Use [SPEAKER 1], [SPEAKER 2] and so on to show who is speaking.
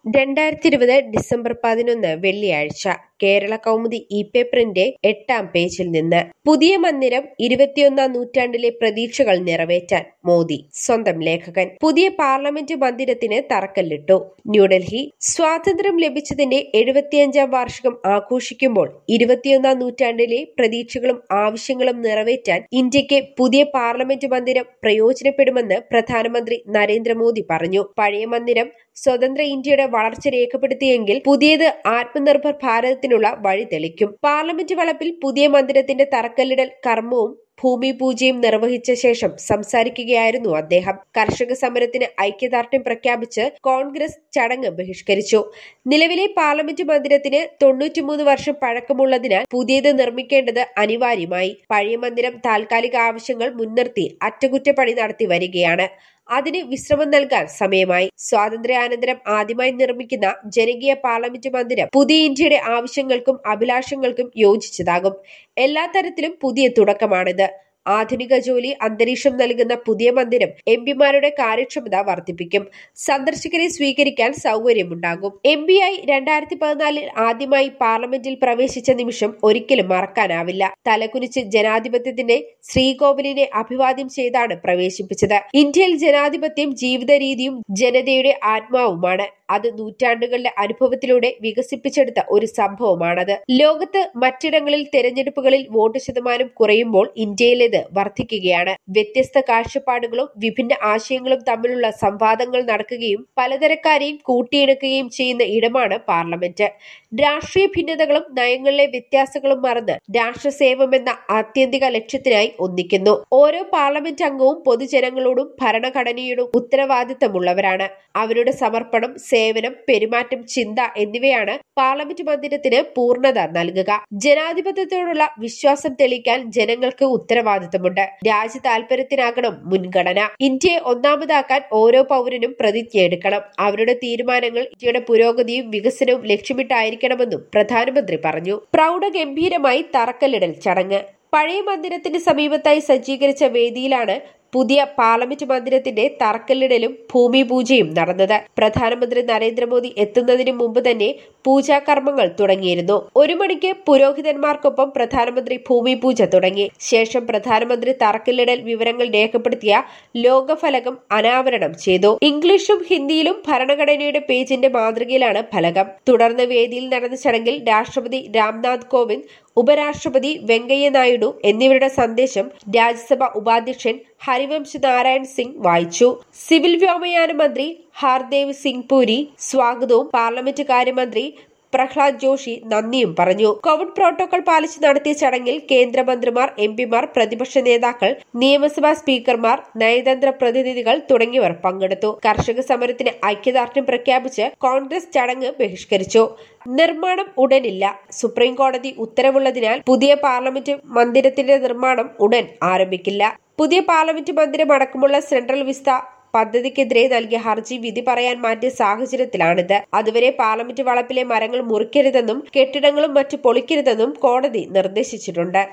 [SPEAKER 1] രണ്ടായിരത്തി ഇരുപത് ഡിസംബർ പതിനൊന്ന് വെള്ളിയാഴ്ച കേരള കൗമുദി ഇ പേപ്പറിന്റെ എട്ടാം പേജിൽ നിന്ന് പുതിയ മന്ദിരം ഇരുപത്തിയൊന്നാം നൂറ്റാണ്ടിലെ പ്രതീക്ഷകൾ നിറവേറ്റാൻ മോദി സ്വന്തം ലേഖകൻ പുതിയ പാർലമെന്റ് മന്ദിരത്തിന് തറക്കല്ലിട്ടു ന്യൂഡൽഹി സ്വാതന്ത്ര്യം ലഭിച്ചതിന്റെ എഴുപത്തിയഞ്ചാം വാർഷികം ആഘോഷിക്കുമ്പോൾ ഇരുപത്തിയൊന്നാം നൂറ്റാണ്ടിലെ പ്രതീക്ഷകളും ആവശ്യങ്ങളും നിറവേറ്റാൻ ഇന്ത്യക്ക് പുതിയ പാർലമെന്റ് മന്ദിരം പ്രയോജനപ്പെടുമെന്ന് പ്രധാനമന്ത്രി നരേന്ദ്രമോദി പറഞ്ഞു പഴയ മന്ദിരം സ്വതന്ത്ര ഇന്ത്യയുടെ വളർച്ച രേഖപ്പെടുത്തിയെങ്കിൽ പുതിയത് ആത്മനിർഭർ ഭാരതത്തിനുള്ള വഴി തെളിക്കും പാർലമെന്റ് വളപ്പിൽ പുതിയ മന്ദിരത്തിന്റെ തറക്കല്ലിടൽ കർമ്മവും ഭൂമി പൂജയും നിർവഹിച്ച ശേഷം സംസാരിക്കുകയായിരുന്നു അദ്ദേഹം കർഷക സമരത്തിന് ഐക്യദാർഢ്യം പ്രഖ്യാപിച്ച് കോൺഗ്രസ് ചടങ്ങ് ബഹിഷ്കരിച്ചു നിലവിലെ പാർലമെന്റ് മന്ദിരത്തിന് തൊണ്ണൂറ്റിമൂന്ന് വർഷം പഴക്കമുള്ളതിനാൽ പുതിയത് നിർമ്മിക്കേണ്ടത് അനിവാര്യമായി പഴയ മന്ദിരം താൽക്കാലിക ആവശ്യങ്ങൾ മുൻനിർത്തി അറ്റകുറ്റപ്പണി നടത്തി വരികയാണ് അതിന് വിശ്രമം നൽകാൻ സമയമായി സ്വാതന്ത്ര്യാനന്തരം ആദ്യമായി നിർമ്മിക്കുന്ന ജനകീയ പാർലമെന്റ് മന്ദിരം പുതിയ ഇന്ത്യയുടെ ആവശ്യങ്ങൾക്കും അഭിലാഷങ്ങൾക്കും യോജിച്ചതാകും എല്ലാ തരത്തിലും പുതിയ തുടക്കമാണിത് ആധുനിക ജോലി അന്തരീക്ഷം നൽകുന്ന പുതിയ മന്ദിരം എം പിമാരുടെ കാര്യക്ഷമത വർദ്ധിപ്പിക്കും സന്ദർശകരെ സ്വീകരിക്കാൻ സൗകര്യമുണ്ടാകും എം പിയായി രണ്ടായിരത്തി പതിനാലിൽ ആദ്യമായി പാർലമെന്റിൽ പ്രവേശിച്ച നിമിഷം ഒരിക്കലും മറക്കാനാവില്ല തലകുനിച്ച് ജനാധിപത്യത്തിന്റെ ശ്രീകോവിലിനെ അഭിവാദ്യം ചെയ്താണ് പ്രവേശിപ്പിച്ചത് ഇന്ത്യയിൽ ജനാധിപത്യം ജീവിത രീതിയും ജനതയുടെ ആത്മാവുമാണ് അത് നൂറ്റാണ്ടുകളുടെ അനുഭവത്തിലൂടെ വികസിപ്പിച്ചെടുത്ത ഒരു സംഭവമാണത് ലോകത്ത് മറ്റിടങ്ങളിൽ തെരഞ്ഞെടുപ്പുകളിൽ വോട്ട് ശതമാനം കുറയുമ്പോൾ ഇന്ത്യയിലേത് വർദ്ധിക്കുകയാണ് വ്യത്യസ്ത കാഴ്ചപ്പാടുകളും വിഭിന്ന ആശയങ്ങളും തമ്മിലുള്ള സംവാദങ്ങൾ നടക്കുകയും പലതരക്കാരെയും കൂട്ടിയിണക്കുകയും ചെയ്യുന്ന ഇടമാണ് പാർലമെന്റ് രാഷ്ട്രീയ ഭിന്നതകളും നയങ്ങളിലെ വ്യത്യാസങ്ങളും മറന്ന് രാഷ്ട്രസേവമെന്ന ആത്യന്തിക ലക്ഷ്യത്തിനായി ഒന്നിക്കുന്നു ഓരോ പാർലമെന്റ് അംഗവും പൊതുജനങ്ങളോടും ഭരണഘടനയോടും ഉത്തരവാദിത്തമുള്ളവരാണ് അവരുടെ സമർപ്പണം സേവനം പെരുമാറ്റം ചിന്ത എന്നിവയാണ് പാർലമെന്റ് മന്ദിരത്തിന് പൂർണ്ണത നൽകുക ജനാധിപത്യത്തോടുള്ള വിശ്വാസം തെളിയിക്കാൻ ജനങ്ങൾക്ക് ഉത്തരവാദിത്തമുണ്ട് രാജ്യ താൽപര്യത്തിനാകണം മുൻഗണന ഇന്ത്യയെ ഒന്നാമതാക്കാൻ ഓരോ പൗരനും പ്രതിജ്ഞയെടുക്കണം അവരുടെ തീരുമാനങ്ങൾ ഇന്ത്യയുടെ പുരോഗതിയും വികസനവും ലക്ഷ്യമിട്ടായിരിക്കണമെന്നും പ്രധാനമന്ത്രി പറഞ്ഞു പ്രൗഢഗംഭീരമായി തറക്കല്ലിടൽ ചടങ്ങ് പഴയ മന്ദിരത്തിന് സമീപത്തായി സജ്ജീകരിച്ച വേദിയിലാണ് പുതിയ പാർലമെന്റ് മന്ദിരത്തിന്റെ തറക്കല്ലിടലും ഭൂമി പൂജയും നടന്നത് പ്രധാനമന്ത്രി നരേന്ദ്രമോദി എത്തുന്നതിന് മുമ്പ് തന്നെ പൂജാകർമ്മങ്ങൾ തുടങ്ങിയിരുന്നു ഒരു മണിക്ക് പുരോഹിതന്മാർക്കൊപ്പം പ്രധാനമന്ത്രി ഭൂമി പൂജ തുടങ്ങി ശേഷം പ്രധാനമന്ത്രി തറക്കല്ലിടൽ വിവരങ്ങൾ രേഖപ്പെടുത്തിയ ലോകഫലകം അനാവരണം ചെയ്തു ഇംഗ്ലീഷും ഹിന്ദിയിലും ഭരണഘടനയുടെ പേജിന്റെ മാതൃകയിലാണ് ഫലകം തുടർന്ന് വേദിയിൽ നടന്ന ചടങ്ങിൽ രാഷ്ട്രപതി രാംനാഥ് കോവിന്ദ് ഉപരാഷ്ട്രപതി വെങ്കയ്യ നായിഡു എന്നിവരുടെ സന്ദേശം രാജ്യസഭ ഉപാധ്യക്ഷൻ ഹരിവംശ് നാരായൺ സിംഗ് വായിച്ചു സിവിൽ വ്യോമയാന മന്ത്രി ഹർദേവ് സിംഗ് പുരി സ്വാഗതവും പാർലമെന്റ് കാര്യമന്ത്രി പ്രഹ്ലാദ് ജോഷി നന്ദിയും പറഞ്ഞു കോവിഡ് പ്രോട്ടോകോൾ പാലിച്ച് നടത്തിയ ചടങ്ങിൽ കേന്ദ്രമന്ത്രിമാർ എം പിമാർ പ്രതിപക്ഷ നേതാക്കൾ നിയമസഭാ സ്പീക്കർമാർ നയതന്ത്ര പ്രതിനിധികൾ തുടങ്ങിയവർ പങ്കെടുത്തു കർഷക സമരത്തിന് ഐക്യദാർഢ്യം പ്രഖ്യാപിച്ച് കോൺഗ്രസ് ചടങ്ങ് ബഹിഷ്കരിച്ചു നിർമ്മാണം ഉടനില്ല സുപ്രീം കോടതി ഉത്തരവുള്ളതിനാൽ പുതിയ പാർലമെന്റ് മന്ദിരത്തിന്റെ നിർമ്മാണം ഉടൻ ആരംഭിക്കില്ല പുതിയ പാർലമെന്റ് മന്ദിരം അടക്കമുള്ള സെൻട്രൽ വിസ്ത പദ്ധതിക്കെതിരെ നൽകിയ ഹർജി വിധി പറയാൻ മാറ്റിയ സാഹചര്യത്തിലാണിത് അതുവരെ പാർലമെന്റ് വളപ്പിലെ മരങ്ങൾ മുറിക്കരുതെന്നും കെട്ടിടങ്ങളും മറ്റു പൊളിക്കരുതെന്നും കോടതി നിർദ്ദേശിച്ചിട്ടുണ്ട്